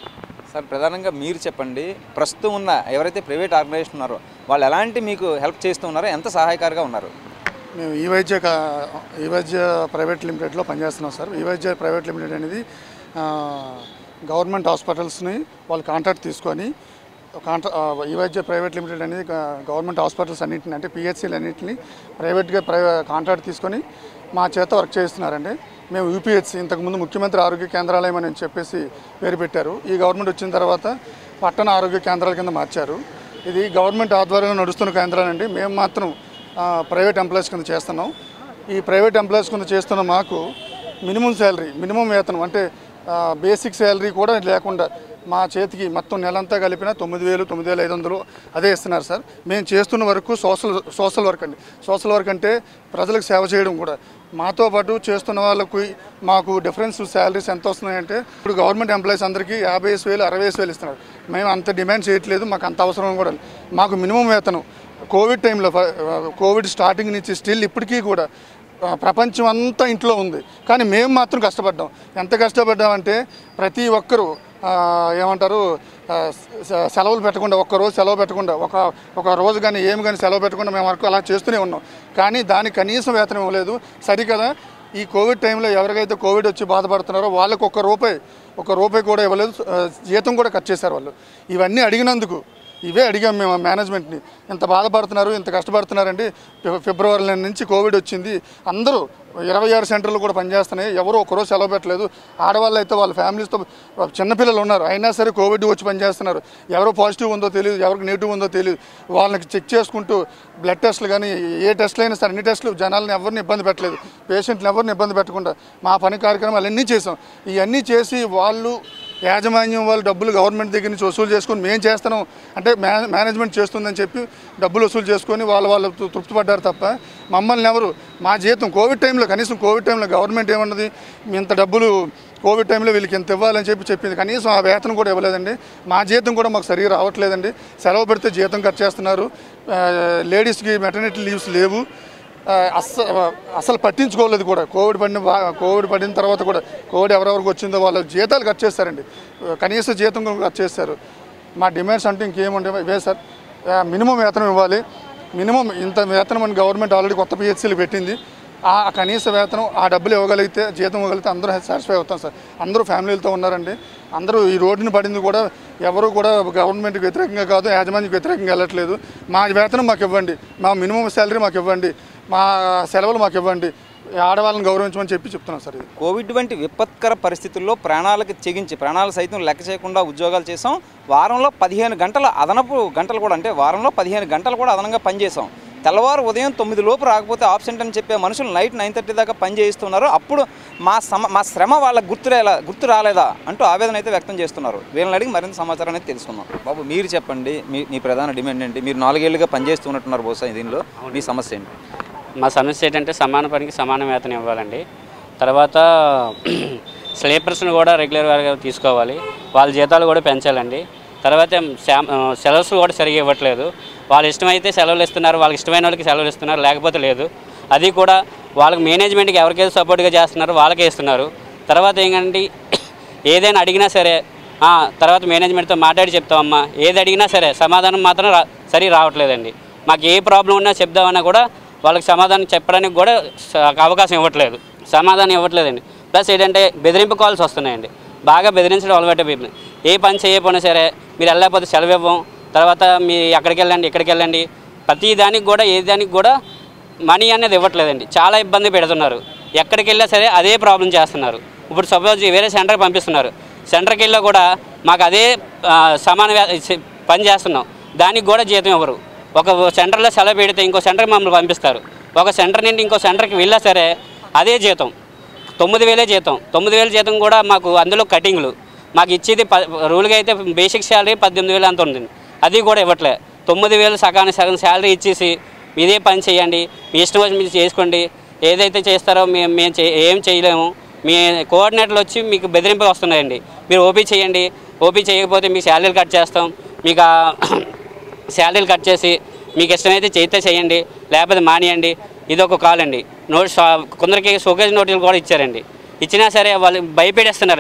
సార్ ప్రధానంగా మీరు చెప్పండి ప్రస్తుతం ఉన్న ఎవరైతే ప్రైవేట్ ఆర్గనైజేషన్ ఉన్నారో వాళ్ళు ఎలాంటి మీకు హెల్ప్ చేస్తూ ఉన్నారో ఎంత సహాయకారిగా ఉన్నారు మేము ఈ వైద్య కా- ఈ వైద్య ప్రైవేట్ లిమిటెడ్లో పనిచేస్తున్నాం సార్ ఈ వైద్య ప్రైవేట్ లిమిటెడ్ అనేది ఆ, గవర్నమెంట్ హాస్పిటల్స్ని వాళ్ళు కాంట్రాక్ట్ తీసుకొని కాంట్రా ఆ, ఈ వైద్య ప్రైవేట్ లిమిటెడ్ అనేది గ- గవర్నమెంట్ హాస్పిటల్స్ అన్నింటిని అంటే పిహెచ్సీలు అన్నింటిని ప్రైవేట్గా ప్రై కాంట్రాక్ట్ తీసుకొని మా చేత వర్క్ చేస్తున్నారండి మేము యూపీహెచ్సి ఇంతకుముందు ముఖ్యమంత్రి ఆరోగ్య కేంద్రాలయం అని చెప్పేసి పేరు పెట్టారు ఈ గవర్నమెంట్ వచ్చిన తర్వాత పట్టణ ఆరోగ్య కేంద్రాల కింద మార్చారు ఇది గవర్నమెంట్ ఆధ్వర్యంలో నడుస్తున్న కేంద్రాలండి మేము మాత్రం ఆ, ప్రైవేట్ ఎంప్లాయీస్ కింద చేస్తున్నాం ఈ ప్రైవేట్ ఎంప్లాయీస్ కింద చేస్తున్న మాకు మినిమం శాలరీ మినిమం వేతనం అంటే ఆ, బేసిక్ శాలరీ కూడా లేకుండా మా చేతికి మొత్తం నెలంతా కలిపిన తొమ్మిది వేలు తొమ్మిది వేల ఐదు వందలు అదే ఇస్తున్నారు సార్ మేము చేస్తున్న వరకు సోషల్ సోషల్ వర్క్ అండి సోషల్ వర్క్ అంటే ప్రజలకు సేవ చేయడం కూడా మాతో పాటు చేస్తున్న వాళ్ళకి మాకు డిఫరెన్స్ శాలరీస్ ఎంత వస్తున్నాయంటే ఇప్పుడు గవర్నమెంట్ ఎంప్లాయీస్ అందరికీ యాభై వేసు వేలు అరవై వేసు వేలు ఇస్తున్నారు మేము అంత డిమాండ్ చేయట్లేదు మాకు అంత అవసరం కూడా లేదు. మాకు మినిమం వేతనం కోవిడ్ టైంలో ఫ- కోవిడ్ స్టార్టింగ్ నుంచి స్టిల్ ఇప్పటికీ కూడా ఆ, ప్రపంచం అంతా ఇంట్లో ఉంది కానీ మేము మాత్రం కష్టపడ్డాం ఎంత కష్టపడ్డామంటే ప్రతి ఒక్కరూ ఆ, ఏమంటారు ఆ, స- సెలవులు పెట్టకుండా ఒక్క రోజు సెలవు పెట్టకుండా ఒక ఒక రోజు కానీ ఏమి కానీ సెలవు పెట్టకుండా మేము వరకు అలా చేస్తూనే ఉన్నాం కానీ దానికి కనీసం వేతనం ఇవ్వలేదు సరికదా ఈ కోవిడ్ టైంలో ఎవరికైతే కోవిడ్ వచ్చి బాధపడుతున్నారో వాళ్ళకి ఒక్క రూపాయి ఒక రూపాయి కూడా ఇవ్వలేదు ఆ, జీతం కూడా కట్ చేశారు వాళ్ళు ఇవన్నీ అడిగినందుకు ఇవే అడిగాం మేము మేనేజ్మెంట్ని ఇంత బాధపడుతున్నారు ఇంత కష్టపడుతున్నారండి ఫిబ్- ఫిబ్రవరి నెల నుంచి కోవిడ్ వచ్చింది అందరూ ఇరవై ఆరు సెంటర్లు కూడా పనిచేస్తున్నాయి ఎవరు ఒకరోజు సెలవు పెట్టలేదు ఆడవాళ్ళు అయితే వాళ్ళ ఫ్యామిలీస్తో చిన్నపిల్లలు ఉన్నారు అయినా సరే కోవిడ్ వచ్చి పనిచేస్తున్నారు ఎవరు పాజిటివ్ ఉందో తెలియదు ఎవరికి నెగిటివ్ ఉందో తెలియదు వాళ్ళకి చెక్ చేసుకుంటూ బ్లడ్ టెస్టులు కానీ ఏ టెస్టులు అయినా సరే అన్ని టెస్టులు జనాలను ఎవరిని ఇబ్బంది పెట్టలేదు పేషెంట్ని ఎవరిని ఇబ్బంది పెట్టకుండా మా పని కార్యక్రమాలు అన్నీ చేసాం ఇవన్నీ చేసి వాళ్ళు యాజమాన్యం వాళ్ళు డబ్బులు గవర్నమెంట్ దగ్గర నుంచి వసూలు చేసుకొని మేము చేస్తున్నాం అంటే మే మేనేజ్మెంట్ చేస్తుందని చెప్పి డబ్బులు వసూలు చేసుకొని వాళ్ళు వాళ్ళు తృ- తృప్తి పడ్డారు తప్ప మమ్మల్ని ఎవరు మా జీతం కోవిడ్ టైంలో కనీసం కోవిడ్ టైంలో గవర్నమెంట్ ఏమన్నది ఇంత డబ్బులు కోవిడ్ టైంలో వీళ్ళకి ఎంత ఇవ్వాలని చెప్పి చెప్పింది కనీసం ఆ వేతనం కూడా ఇవ్వలేదండి మా జీతం కూడా మాకు సరిగా రావట్లేదండి సెలవు పెడితే జీతం కట్ చేస్తున్నారు ఆ, లేడీస్కి మెటర్నిటీ లీవ్స్ లేవు ఆ, అస్స అసలు పట్టించుకోలేదు కూడా కోవిడ్ పడిన బా- కోవిడ్ పడిన తర్వాత కూడా కోవిడ్ ఎవరెవరికి వచ్చిందో వాళ్ళ జీతాలు కట్ చేస్తారండి కనీస జీతం కూడా కట్ చేస్తారు మా డిమాండ్స్ అంటే ఇంకేముండే ఇవే సార్ ఆ, మినిమం వేతనం ఇవ్వాలి మినిమం ఇంత వేతనం అని గవర్నమెంట్ ఆల్రెడీ కొత్త పిహెచ్సీలు పెట్టింది ఆ కనీస వేతనం ఆ డబ్బులు ఇవ్వగలిగితే జీతం ఇవ్వగలిగితే అందరూ సాటిస్ఫై అవుతాం సార్ అందరూ ఫ్యామిలీలతో ఉన్నారండి అందరూ ఈ రోడ్డుని పడింది కూడా ఎవరు కూడా గవర్నమెంట్కి వ్యతిరేకంగా కాదు యాజమాన్యకి వ్యతిరేకంగా వెళ్ళట్లేదు మా వేతనం మాకు ఇవ్వండి మా మినిమం శాలరీ మాకు ఇవ్వండి మా సెలవులు మాకు ఇవ్వండి ఆడవాళ్ళని గౌరవించమని చెప్పి చెప్తున్నాం సార్ ఇది కోవిడ్ వంటి విపత్కర పరిస్థితుల్లో ప్రాణాలకు తెగించి ప్రాణాలు సైతం లెక్క చేయకుండా ఉద్యోగాలు చేసాం వారంలో పదిహేను గంటల అదనపు గంటలు కూడా అంటే వారంలో పదిహేను గంటలు కూడా అదనంగా పనిచేసాం తెల్లవారు ఉదయం తొమ్మిది లోపు రాకపోతే ఆబ్సెంట్ అని చెప్పే మనుషులు నైట్ నైన్ థర్టీ దాకా పని చేయిస్తున్నారు అప్పుడు మా సమ మా శ్రమ వాళ్ళకు గుర్తు రాలా గుర్తు రాలేదా అంటూ ఆవేదన అయితే వ్యక్తం చేస్తున్నారు వీళ్ళని అడిగి మరింత సమాచారం అనేది తెలుసుకుందాం బాబు మీరు చెప్పండి మీ మీ ప్రధాన డిమాండ్ ఏంటి మీరు నాలుగేళ్లుగా పనిచేస్తున్నట్టున్నారు బహుశా దీనిలో మీ సమస్య ఏంటి మా సమస్య ఏంటంటే సమాన పనికి సమాన వేతనం ఇవ్వాలండి తర్వాత స్లీపర్స్ని కూడా రెగ్యులర్గా తీసుకోవాలి వాళ్ళ జీతాలు కూడా పెంచాలండి తర్వాత శా- ఆ, సెలవుస్ కూడా సరిగా ఇవ్వట్లేదు వాళ్ళ ఇష్టమైతే సెలవులు ఇస్తున్నారు వాళ్ళకి ఇష్టమైన వాళ్ళకి సెలవులు ఇస్తున్నారు లేకపోతే లేదు అది కూడా వాళ్ళకి మేనేజ్మెంట్కి ఎవరికైతే సపోర్ట్గా చేస్తున్నారో వాళ్ళకే ఇస్తున్నారు తర్వాత ఏంటంటే ఏదైనా అడిగినా సరే "ఆ, తర్వాత మేనేజ్మెంట్తో మాట్లాడి చెప్తామమ్మా ఏది అడిగినా సరే సమాధానం మాత్రం రా సరి రావట్లేదండి మాకు ఏ ప్రాబ్లం ఉన్నా చెప్దామన్నా కూడా వాళ్ళకి సమాధానం చెప్పడానికి కూడా స- అవకాశం ఇవ్వట్లేదు సమాధానం ఇవ్వట్లేదండి ప్లస్ ఏంటంటే బెదిరింపు కాల్స్ వస్తున్నాయండి బాగా బెదిరించడం అలవాటు ఏ పని చేయకపోయినా సరే మీరు వెళ్ళకపోతే సెలవు ఇవ్వం తర్వాత మీరు ఎక్కడికి వెళ్ళండి ఇక్కడికి వెళ్ళండి ప్రతి దానికి కూడా ఏ దానికి కూడా మనీ అనేది ఇవ్వట్లేదండి చాలా ఇబ్బంది పెడుతున్నారు ఎక్కడికి వెళ్ళినా సరే అదే ప్రాబ్లం చేస్తున్నారు ఇప్పుడు సపోజ్ వేరే సెంటర్కి పంపిస్తున్నారు సెంటర్కి వెళ్ళా కూడా మాకు అదే ఆ, సమాన వ్యా- స- పని చేస్తున్నాం దానికి కూడా జీతం ఇవ్వరు ఒక సెంటర్లో సెలవు పెడితే ఇంకో సెంటర్కి మమ్మల్ని పంపిస్తారు ఒక సెంటర్ నుండి ఇంకో సెంటర్కి వెళ్ళా సరే అదే జీతం తొమ్మిది వేలే జీతం తొమ్మిది వేల జీతం కూడా మాకు అందులో కటింగ్లు మాకు ఇచ్చేది ప రూల్గా అయితే బేసిక్ శాలరీ పద్దెనిమిది వేలు అంత ఉంటుంది అది కూడా ఇవ్వట్లే తొమ్మిది వేలు సగానికి సగం శాలరీ ఇచ్చేసి ఇదే పని చేయండి మీ ఇష్టం వచ్చి మీరు చేసుకోండి ఏదైతే చేస్తారో మేము మేము చే ఏం చేయలేము మీ కోఆర్డినేటర్లు వచ్చి మీకు బెదిరింపు వస్తున్నాయండి మీరు ఓపీ చేయండి ఓపీ చేయకపోతే మీ శాలరీలు కట్ చేస్తాం మీకు ఆ శాలరీలు కట్ చేసి మీకు ఇష్టమైతే చేస్తే చేయండి లేకపోతే మానేయండి ఇది ఒక కాల్ అండి నోట్ కొందరికి షోకేజ్ నోటీసులు కూడా ఇచ్చారండి ఇచ్చినా సరే వాళ్ళు భయపెడేస్తున్నారండి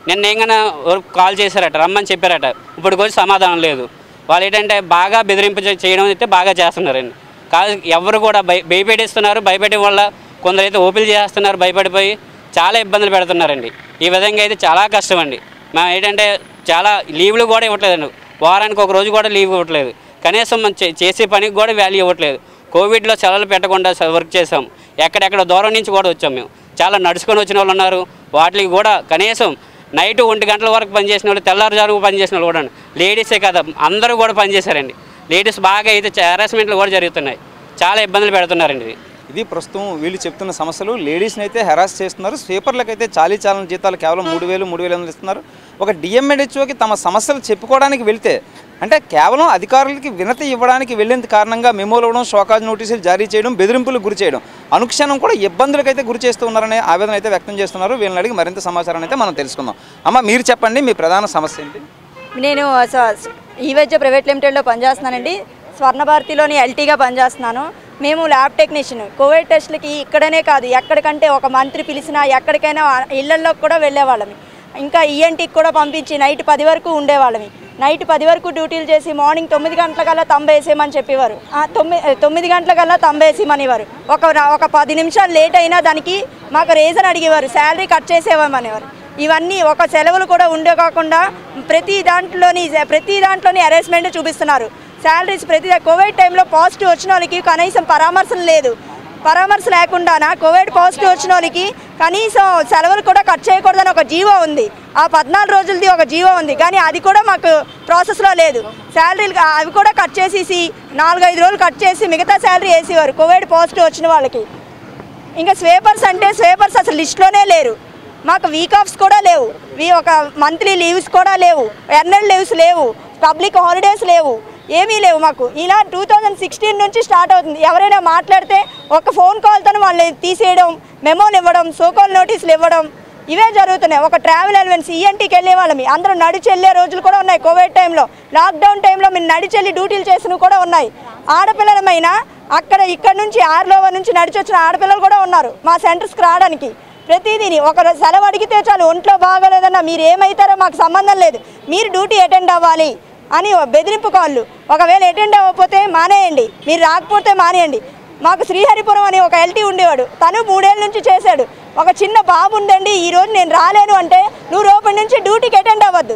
నిన్న ఏంగన్నా కాల్ చేశారట రమ్మని చెప్పారట ఇప్పుడు వచ్చి సమాధానం లేదు వాళ్ళు ఏంటంటే బాగా బెదిరింపు చే- చేయడం అయితే బాగా చేస్తున్నారండి కాదు ఎవరు కూడా భయ భయపెట్టిస్తున్నారు భయపెట్టే వల్ల కొందరైతే ఓపెన్ చేస్తున్నారు భయపడిపోయి చాలా ఇబ్బందులు పెడుతున్నారండి ఈ విధంగా అయితే చాలా కష్టం అండి మేము ఏంటంటే చాలా లీవ్లు కూడా ఇవ్వట్లేదండి వారానికి ఒక రోజు కూడా లీవ్ ఇవ్వట్లేదు కనీసం మనం చే- చేసే పనికి కూడా వాల్యూ ఇవ్వట్లేదు కోవిడ్లో సెలవులు పెట్టకుండా స- వర్క్ చేసాం ఎక్కడెక్కడ దూరం నుంచి కూడా వచ్చాం మేము చాలా నడుచుకొని వచ్చిన వాళ్ళు ఉన్నారు వాటికి కూడా కనీసం నైట్ ఒంటి గంటల వరకు పనిచేసిన వాళ్ళు తెల్లారుజాము పనిచేసిన వాళ్ళు కూడా లేడీసే కదా అందరూ కూడా పనిచేశారండి లేడీస్ బాగా అయితే హెరాస్మెంట్లు కూడా జరుగుతున్నాయి చాలా ఇబ్బందులు పెడుతున్నారండి ఇది ఇది ప్రస్తుతం వీళ్ళు చెప్తున్న సమస్యలు లేడీస్ని అయితే హెరాస్ చేస్తున్నారు స్వీపర్లకు అయితే చాలీ చాలని జీతాలు కేవలం మూడు వేలు మూడు వేలు ఎనిమిది ఇస్తున్నారు ఒక డిఎంఎడ్హెచ్ఓకి తమ సమస్యలు చెప్పుకోవడానికి వెళ్తే అంటే కేవలం అధికారులకి వినతి ఇవ్వడానికి వెళ్ళేంత కారణంగా మెమోలు ఇవ్వడం షోకాజ్ నోటీసులు జారీ చేయడం బెదిరింపులకు గురి చేయడం అనుక్షణం కూడా ఇబ్బందులకైతే గురి చేస్తూ ఉన్నారనే ఆవేదన అయితే వ్యక్తం చేస్తున్నారు వీళ్ళని అడిగి మరింత సమాచారాన్ని అయితే మనం తెలుసుకుందాం అమ్మ మీరు చెప్పండి మీ ప్రధాన సమస్య ఏంటి నేను స- ఈవెజ్ ప్రైవేట్ లిమిటెడ్లో పనిచేస్తున్నానండి స్వర్ణభారతిలోని ఎల్టీగా పనిచేస్తున్నాను మేము ల్యాబ్ టెక్నీషియన్ కోవిడ్ టెస్ట్లకి ఇక్కడనే కాదు ఎక్కడికంటే ఒక మంత్రి పిలిచినా ఎక్కడికైనా ఇళ్లల్లో కూడా వెళ్ళేవాళ్ళమి ఇంకా ఈఎన్టీకి కూడా పంపించి నైట్ పది వరకు ఉండేవాళ్ళమి నైట్ పది వరకు డ్యూటీలు చేసి మార్నింగ్ తొమ్మిది గంటలకల్లా తంబేసేయమని చెప్పేవారు ఆ, తొమ్మిది తొమ్మిది గంటలకల్లా తంబేసేయమనేవారు ఒక ఒక పది నిమిషాలు లేట్ అయినా దానికి మాకు రీజన్ అడిగేవారు శాలరీ కట్ చేసేవామనేవారు ఇవన్నీ ఒక సెలవులు కూడా ఉండే కాకుండా ప్రతి దాంట్లోని ప్రతి దాంట్లోని అరేంజ్మెంట్ చూపిస్తున్నారు శాలరీస్ ప్రతి కోవిడ్ టైంలో పాజిటివ్ వచ్చిన వాళ్ళకి కనీసం పరామర్శం లేదు పరామర్శ లేకుండానా కోవిడ్ పాజిటివ్ వచ్చిన వాళ్ళకి కనీసం సెలవులు కూడా కట్ చేయకూడదని ఒక జీవో ఉంది ఆ పద్నాలుగు రోజులది ఒక జీవో ఉంది కానీ అది కూడా మాకు ప్రాసెస్లో లేదు శాలరీలు అవి కూడా కట్ చేసేసి నాలుగైదు రోజులు కట్ చేసి మిగతా శాలరీ వేసేవారు కోవిడ్ పాజిటివ్ వచ్చిన వాళ్ళకి ఇంకా స్వేపర్స్ అంటే స్వేపర్స్ అసలు లిస్ట్లోనే లేరు మాకు వీక్ ఆఫ్స్ కూడా లేవు వీ ఒక మంత్లీ లీవ్స్ కూడా లేవు ఎర్నల్ లీవ్స్ లేవు పబ్లిక్ హాలిడేస్ లేవు ఏమీ లేవు మాకు ఇలా టూ థౌజండ్ సిక్స్టీన్ నుంచి స్టార్ట్ అవుతుంది ఎవరైనా మాట్లాడితే ఒక ఫోన్ కాల్తో వాళ్ళని తీసేయడం మెమోలు ఇవ్వడం సోకాల్ నోటీసులు ఇవ్వడం ఇవే జరుగుతున్నాయి ఒక ట్రావెల్ అలవెన్స్ ఈఎన్టీకి వెళ్ళే వాళ్ళమి అందరూ నడిచి వెళ్ళే రోజులు కూడా ఉన్నాయి కోవిడ్ టైంలో లాక్డౌన్ టైంలో మేము నడిచి వెళ్ళి డ్యూటీలు చేసినవి కూడా ఉన్నాయి ఆడపిల్లలమైనా అక్కడ ఇక్కడ నుంచి ఆరులోవ నుంచి నడిచి వచ్చిన ఆడపిల్లలు కూడా ఉన్నారు మా సెంటర్స్కి రావడానికి ప్రతిదీని ఒక సెలవు అడిగితే చాలు ఒంట్లో బాగోలేదన్నా మీరు ఏమవుతారో మాకు సంబంధం లేదు మీరు డ్యూటీ అటెండ్ అవ్వాలి అని బెదిరింపు కాళ్ళు ఒకవేళ అటెండ్ అవ్వకపోతే మానేయండి మీరు రాకపోతే మానేయండి మాకు శ్రీహరిపురం అని ఒక ఎల్టీ ఉండేవాడు తను మూడేళ్ళ నుంచి చేశాడు ఒక చిన్న బాబు ఉందండి ఈ రోజు నేను రాలేను అంటే నువ్వు రేపటి నుంచి డ్యూటీకి అటెండ్ అవ్వద్దు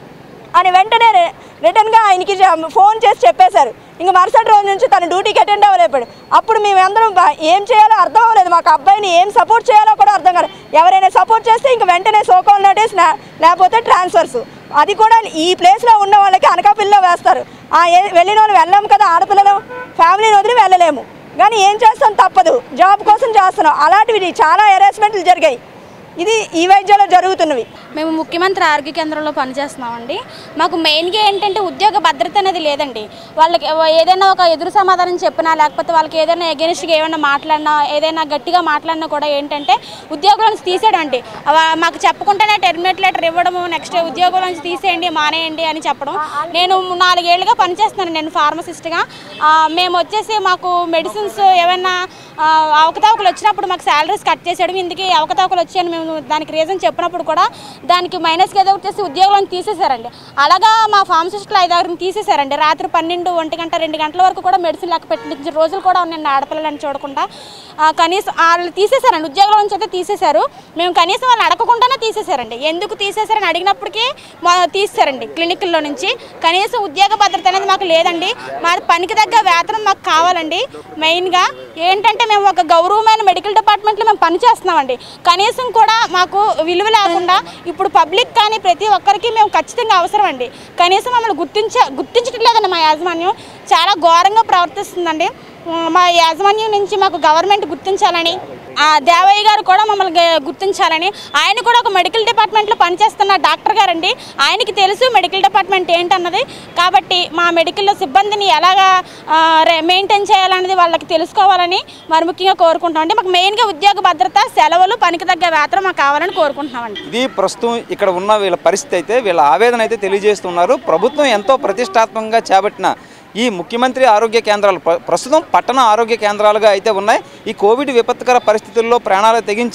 అని వెంటనే రి- రిటర్న్గా ఆయనకి జ- ఫోన్ చేసి చెప్పేశారు ఇంక మరుసటి రోజు నుంచి తను డ్యూటీకి అటెండ్ అవ్వలేపాడు అప్పుడు మేమందరం బా- ఏం చేయాలో అర్థం అవ్వలేదు మాకు అబ్బాయిని ఏం సపోర్ట్ చేయాలో కూడా అర్థం కాదు ఎవరైనా సపోర్ట్ చేస్తే ఇంక వెంటనే సోకాల్ నోటీస్ నా- లేకపోతే ట్రాన్స్ఫర్స్ అది కూడా ఈ ప్లేస్లో ఉన్న వాళ్ళకి అనకాపల్లిలో వేస్తారు ఆ ఏ- వెళ్ళిన వాళ్ళు వెళ్ళాము కదా ఆడపిల్లలు ఫ్యామిలీని వదిలి వెళ్ళలేము కానీ ఏం చేస్తాం తప్పదు జాబ్ కోసం చేస్తున్నాం అలాంటివి చాలా హెరాస్మెంట్లు జరిగాయి ఇది ఈ వైద్యంలో జరుగుతున్నవి మేము ముఖ్యమంత్రి ఆరోగ్య కేంద్రంలో పనిచేస్తున్నామండి మాకు మెయిన్గా ఏంటంటే ఉద్యోగ భద్రత అనేది లేదండి వాళ్ళకి ఏదైనా ఒక ఎదురు సమాధానం చెప్పినా లేకపోతే వాళ్ళకి ఏదైనా ఎగెనిస్ట్గా ఏమైనా మాట్లాడినా ఏదైనా గట్టిగా మాట్లాడినా కూడా ఏంటంటే ఉద్యోగం నుంచి తీసేయడం అండి అవ- మాకు చెప్పకుండానే టెర్మినేట్ లెటర్ ఇవ్వడము నెక్స్ట్ ఉద్యోగం నుంచి తీసేయండి మానేయండి అని చెప్పడం నేను నాలుగేళ్లుగా పనిచేస్తున్నాను నేను ఫార్మసిస్ట్గా ఆ, మేము వచ్చేసి మాకు మెడిసిన్స్ ఏమైనా ఆ, అవకతవకలు వచ్చినప్పుడు మాకు శాలరీస్ కట్ చేసేయడం ఇందుకే అవకతవకలు వచ్చాయని మేము దానికి రీజన్ చెప్పినప్పుడు కూడా దానికి మైనస్గా ఏదో ఒకటి చేసి ఉద్యోగంలో తీసేశారండి అలాగా మా ఫార్మసిస్టులు ఐదారిని తీసేశారండి రాత్రి పన్నెండు ఒంటి గంట రెండు గంటల వరకు కూడా మెడిసిన్ లెక్క పెట్టించిన రోజులు కూడా ఉన్నాయండి ఆడపిల్లలని చూడకుండా ఆ, కనీసం వాళ్ళు తీసేశారండి ఉద్యోగంలో నుంచి అయితే తీసేశారు మేము కనీసం వాళ్ళు అడగకుండానే తీసేశారండి ఎందుకు తీసేశారని అడిగినప్పటికీ మా తీసేశారండి క్లినిక్ల్లో నుంచి కనీసం ఉద్యోగ భద్రత అనేది మాకు లేదండి మాది పనికి తగ్గ వేతనం మాకు కావాలండి మెయిన్గా ఏంటంటే మేము ఒక గౌరవమైన మెడికల్ డిపార్ట్మెంట్లో మేము పని చేస్తున్నామండి కనీసం కూడా మాకు విలువ లేకుండా ఇప్పుడు పబ్లిక్ కానీ ప్రతి ఒక్కరికి మేము ఖచ్చితంగా అవసరం అండి కనీసం మమ్మల్ని గుర్తించ గుర్తించడం లేదండి మా యాజమాన్యం చాలా ఘోరంగా ప్రవర్తిస్తుందండి ఉమ్, మా యాజమాన్యం నుంచి మాకు గవర్నమెంట్ గుర్తించాలని ఆ దేవయ్య గారు కూడా మమ్మల్ని గ- గుర్తించాలని ఆయన కూడా ఒక మెడికల్ డిపార్ట్మెంట్లో పనిచేస్తున్న డాక్టర్ గారండి ఆయనకి తెలుసు మెడికల్ డిపార్ట్మెంట్ ఏంటన్నది కాబట్టి మా మెడికల్ సిబ్బందిని ఎలాగా మెయింటైన్ చేయాలన్నది వాళ్ళకి తెలుసుకోవాలని మరి ముఖ్యంగా కోరుకుంటాం అంటే మాకు మెయిన్గా ఉద్యోగ భద్రత సెలవులు పనికి తగ్గ వేతనం మాకు కావాలని కోరుకుంటున్నామండి ఇది ప్రస్తుతం ఇక్కడ ఉన్న వీళ్ళ పరిస్థితి అయితే వీళ్ళ ఆవేదన అయితే తెలియజేస్తున్నారు ప్రభుత్వం ఎంతో ప్రతిష్టాత్మకంగా చేపట్టిన ఈ ముఖ్యమంత్రి ఆరోగ్య కేంద్రాలు ప్ర- ప్రస్తుతం పట్టణ ఆరోగ్య కేంద్రాలుగా అయితే ఉన్నాయి ఈ కోవిడ్ విపత్కర పరిస్థితుల్లో ప్రాణాలు తెగించి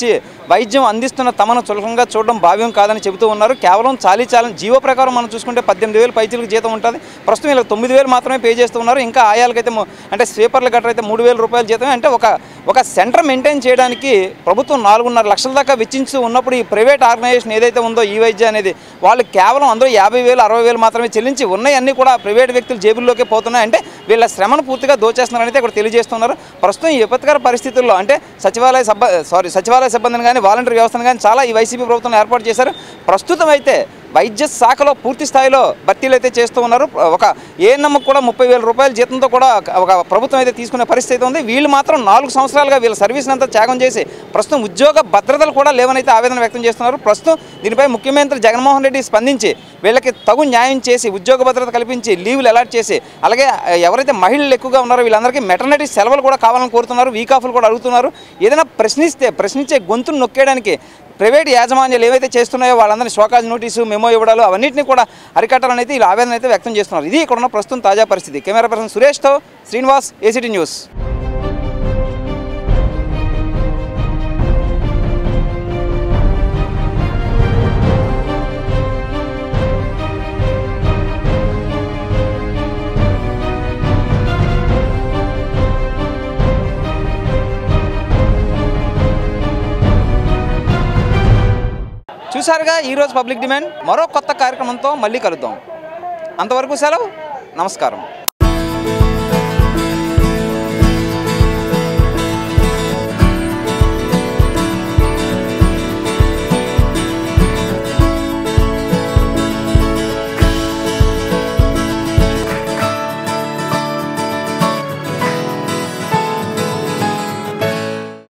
వైద్యం అందిస్తున్న తమను చులకంగా చూడడం భావ్యం కాదని చెబుతూ ఉన్నారు కేవలం చాలీ చాలని జీవో ప్రకారం మనం చూసుకుంటే పద్దెనిమిది వేలు పైచీలకు జీతం ఉంటుంది ప్రస్తుతం ఇలా తొమ్మిది వేలు మాత్రమే పే చేస్తూ ఉన్నారు ఇంకా ఆయాలకైతే ము- అంటే స్వీపర్లు గట్రా అయితే మూడు వేల రూపాయల జీతమే అంటే ఒక ఒక సెంటర్ మెయింటైన్ చేయడానికి ప్రభుత్వం నాలుగున్నర లక్షల దాకా వెచ్చించుతూ ఉన్నప్పుడు ఈ ప్రైవేట్ ఆర్గనైజేషన్ ఏదైతే ఉందో ఈ వైద్య అనేది వాళ్ళు కేవలం అందరూ యాభై వేలు అరవై వేలు మాత్రమే చెల్లించి ఉన్నాయన్నీ కూడా ప్రైవేట్ వ్యక్తులు జేబుల్లోకే పోతున్నాయి అంటే వీళ్ళ శ్రమను పూర్తిగా దోచేస్తున్నారని అయితే ఇక్కడ తెలియజేస్తున్నారు ప్రస్తుతం ఈ విపత్కర పరిస్థితుల్లో అంటే సచివాలయ సబ్బ సారీ సచివాలయ సిబ్బందిని కానీ వాలంటీర్ వ్యవస్థను కానీ చాలా ఈ వైసీపీ ప్రభుత్వం ఏర్పాటు చేశారు ప్రస్తుతం అయితే వైద్య శాఖలో పూర్తి స్థాయిలో భర్తీలు అయితే చేస్తూ ఉన్నారు ఒక ఏఎన్ఎం కూడా ముప్పై వేల రూపాయల జీతంతో కూడా ఒక ప్రభుత్వం అయితే తీసుకునే పరిస్థితి అయితే ఉంది వీళ్ళు మాత్రం నాలుగు సంవత్సరాలుగా వీళ్ళ సర్వీస్ని అంతా త్యాగం చేసి ప్రస్తుతం ఉద్యోగ భద్రతలు కూడా లేవని అయితే ఆవేదన వ్యక్తం చేస్తున్నారు ప్రస్తుతం దీనిపై ముఖ్యమంత్రి జగన్మోహన్ రెడ్డి స్పందించి వీళ్ళకి తగు న్యాయం చేసి ఉద్యోగ భద్రత కల్పించి లీవ్లు అలాట్ చేసి అలాగే ఎవరైతే మహిళలు ఎక్కువగా ఉన్నారో వీళ్ళందరికీ మెటర్నిటీ సెలవులు కూడా కావాలని కోరుతున్నారు వీక్ ఆఫ్లు కూడా అడుగుతున్నారు ఏదైనా ప్రశ్నిస్తే ప్రశ్నించే గొంతును నొక్కేయడానికి ప్రైవేట్ యాజమాన్యాలు ఏవైతే చేస్తున్నాయో వాళ్ళందరినీ షోకాజ్ నోటీసు మెమో ఇవ్వడాలు అవన్నింటినీ కూడా అరికట్టాలని అయితే వీళ్ళు ఆవేదన అయితే వ్యక్తం చేస్తున్నారు ఇది ఇక్కడ ఉన్న ప్రస్తుతం తాజా పరిస్థితి కెమెరా పర్సన్ సురేష్తో శ్రీనివాస్ ఏసీటీ న్యూస్ చూసారుగా ఈరోజు పబ్లిక్ డిమాండ్ మరో కొత్త కార్యక్రమంతో మళ్ళీ కలుద్దాం అంతవరకు సెలవు నమస్కారం